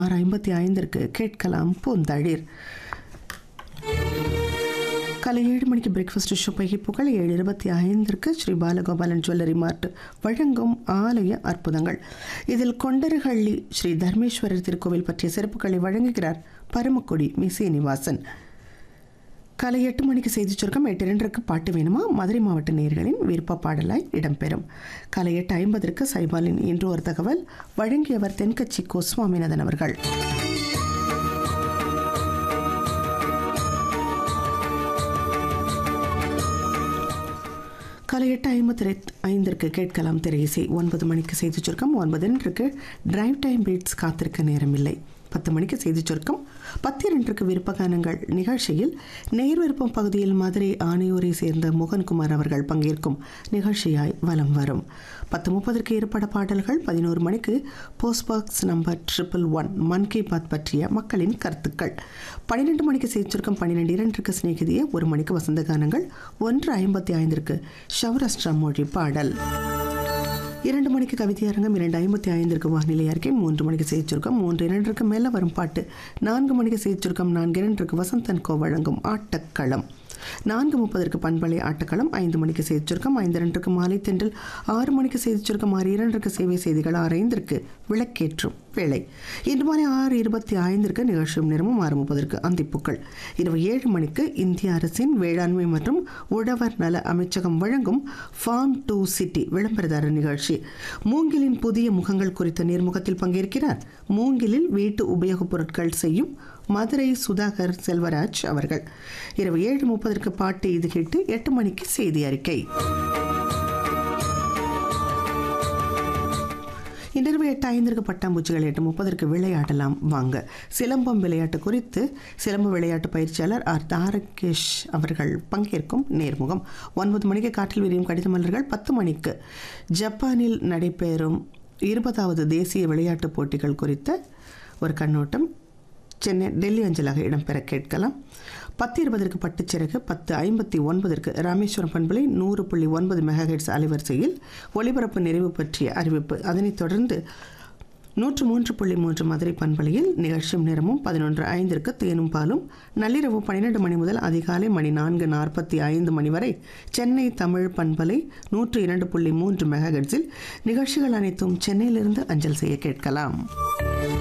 ஆறு ஐம்பத்தி ஐந்திற்கு கேட்கலாம் பூந்தளிர் காலை ஏழு மணிக்கு பிரேக்ஃபாஸ்ட் ஷோ பகிப்புகள் ஏழு இருபத்தி ஐந்திற்கு ஸ்ரீ பாலகோபாலன் ஜுவல்லரி மார்ட் வழங்கும் ஆலய அற்புதங்கள் இதில் கொண்டருகள்ளி ஸ்ரீ தர்மேஸ்வரர் திருக்கோவில் பற்றிய சிறப்புகளை வழங்குகிறார் பரமக்குடி மி சீனிவாசன் காலை எட்டு மணிக்கு செய்தி சுருக்கம் எட்டு இரண்டிற்கு பாட்டு வேணுமா மதுரை மாவட்ட நேயர்களின் விருப்ப பாடலாய் இடம்பெறும் காலை எட்டு ஐம்பதற்கு சைபாலின் இன்று ஒரு தகவல் வழங்கியவர் தென்கட்சி கோ சுவாமிநாதன் அவர்கள் காலை எட்டு ஐம்பத்தி ஐந்திற்கு கேட்கலாம் திரையிசை ஒன்பது மணிக்கு செய்தி சுருக்கம் ஒன்பது இரண்டுக்கு டிரைவ் டைம் பீட்ஸ் காத்திருக்க நேரமில்லை பத்து மணிக்கு செய்தி சுருக்கம் பத்து இரண்டுக்கு விருப்பகானங்கள் நிகழ்ச்சியில் நேர் விருப்பம் பகுதியில் மதுரை ஆணையூரை சேர்ந்த மோகன்குமார் அவர்கள் பங்கேற்கும் நிகழ்ச்சியாய் வலம் வரும் பத்து முப்பதற்கு இருப்பட பாடல்கள் பதினோரு மணிக்கு post box number triple one Mann Ki Baat பற்றிய மக்களின் கருத்துக்கள் பன்னிரெண்டு மணிக்கு செய்தி சுருக்கம் பன்னிரெண்டு இரண்டுக்கு சிநேகிதிய ஒரு மணிக்கு வசந்த கானங்கள் ஒன்று ஐம்பத்தி ஐந்திற்கு சௌராஷ்டிரா மொழி பாடல் இரண்டு மணிக்கு கவிதை அரங்கம் இரண்டு ஐம்பத்தி ஐந்திற்கு வானிலை அறிக்கை மூன்று மணிக்கு செய்தி சுருக்கம் மூன்று இரண்டிற்கு மேல வரும் பாட்டு நான்கு மணிக்கு செய்தி சுருக்கம் நான்கு இரண்டிற்கு வசந்தன் கோ வழங்கும் ஆட்டக்களம் நான்கு முப்பதற்கு பண்பலை ஆட்டக்களம் ஐந்து மணிக்கு செய்தி சுருக்கம் ஐந்து இரண்டுக்கு மாலை தென்றல் ஆறு மணிக்கு செய்தி சுருக்கம் ஆறு இரண்டிற்கு சேவை செய்திகள் ஆறு ஐந்திற்கு விளக்கேற்றும் வேலை இன்று மாலை ஆறு இருபத்தி ஐந்திற்கு நிகழ்ச்சியும் நேரமும் ஆறு முப்பதற்கு அந்திப்புக்கள் இரவு ஏழு மணிக்கு இந்திய அரசின் வேளாண்மை மற்றும் உழவர் நல அமைச்சகம் வழங்கும் ஃபார்ம் டு சிட்டி விளம்பரதார நிகழ்ச்சி மூங்கிலின் புதிய முகங்கள் குறித்த நேர்முகத்தில் பங்கேற்கிறார் மூங்கிலில் வீட்டு உபயோகப் பொருட்கள் செய்யும் மதுரை சுதாகர் செல்வராஜ் அவர்கள் இரவு ஏழு முப்பதற்கு பாட்டு இது கேட்டு எட்டு மணிக்கு செய்தி அறிக்கை இன்றிரவு எட்டு ஐந்திற்கு பட்டாம்பூச்சிகள் எட்டு முப்பதற்கு விளையாடலாம் வாங்க சிலம்பம் விளையாட்டு குறித்து சிலம்ப விளையாட்டு பயிற்சியாளர் ஆர் தாரகேஷ் அவர்கள் பங்கேற்கும் நேர்முகம் ஒன்பது மணிக்கு காற்றில் விரியும் கடித மலர்கள் பத்து மணிக்கு ஜப்பானில் நடைபெறும் இருபதாவது தேசிய விளையாட்டுப் போட்டிகள் குறித்த ஒரு கண்ணோட்டம் சென்னை டெல்லி அஞ்சலாக இடம்பெற கேட்கலாம் பத்து இருபதற்கு பட்டுச்சிறகு பத்து ஐம்பத்தி ஒன்பதற்கு ராமேஸ்வரம் பண்பலை நூறு புள்ளி ஒன்பது மெகாஹெட்ஸ் அலைவரிசையில் ஒலிபரப்பு நிறைவு பற்றிய அறிவிப்பு அதனைத் தொடர்ந்து நூற்று மூன்று புள்ளி மூன்று மதுரை பண்பலையில் நிகழ்ச்சியும் நேரமும் பதினொன்று ஐந்திற்கு தேனும் பாலும் நள்ளிரவு பன்னிரெண்டு மணி முதல் அதிகாலை மணி நான்கு நாற்பத்தி ஐந்து மணி வரை சென்னை தமிழ் பண்பலை நூற்று இரண்டு புள்ளி மூன்று மெகாஹெட்ஸில் நிகழ்ச்சிகள் அனைத்தும் சென்னையிலிருந்து அஞ்சல் செய்ய கேட்கலாம்